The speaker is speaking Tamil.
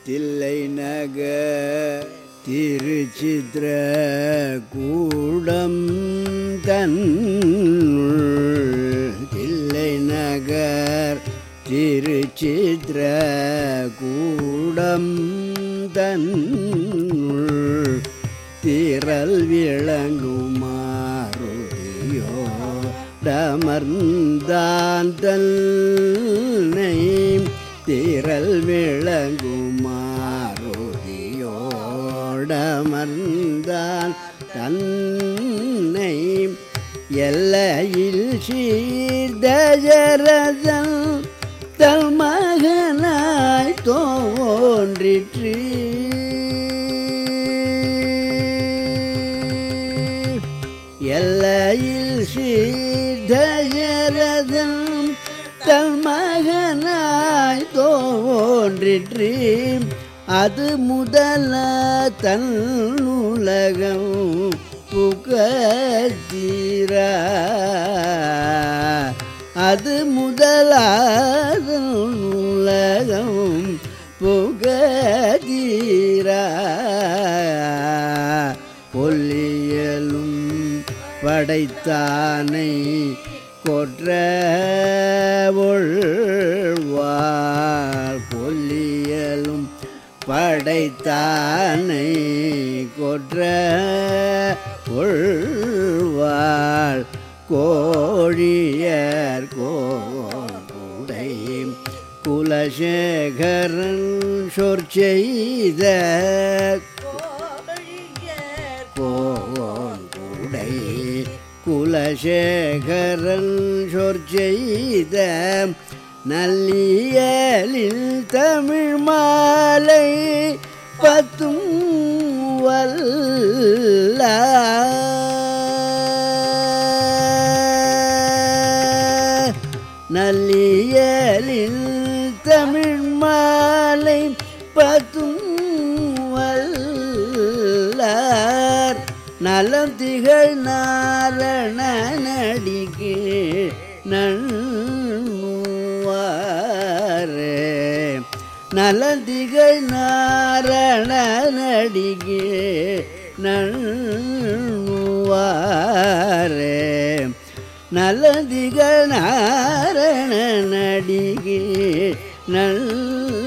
தில்லை நகர் திருச்சித்ர கூடம் தன்னுள் தில்லை நகர் திருச்சித்ர கூடம் தன்னுள் திரள் விளங்குமாறுதியோ டமர்ந்தான் தன்னை திரள் விளங்குமாறுதியோடமர்ந்தான் தன்னை எல்லையில் சீர்தஜரதன் தல் மகனாய் தோன்றிற்று எல்லையில் சீர்தஜரதன் தல் மகனாய் தோன்றிற்று அது முதல தன் உலகம் புகத்தீர அது முதலாத உலகம் புகதீர பொல்லியலும் படைத்தானை கொற்ற ஒழ்வார் பொல்லியலும் படைத்தானை கொற்ற ஒழ்வாள் கோழியர் கோடை குலசேகரன் சொற் செய்த கோடை குலசேகரன் சொற் செய்த நல்லியலில் தமிழ் மாலை பத்தும் வல்ல நல்லியலில் தமிழ் மாலை பத்தும் வல்லார் நலம் திகழ் நாரண நடிக்கு நன்னுவாரே நலந்திகள் நாரண நடிகே நன்னுவாரே நலந்திகள் நாரண நடிகே நல்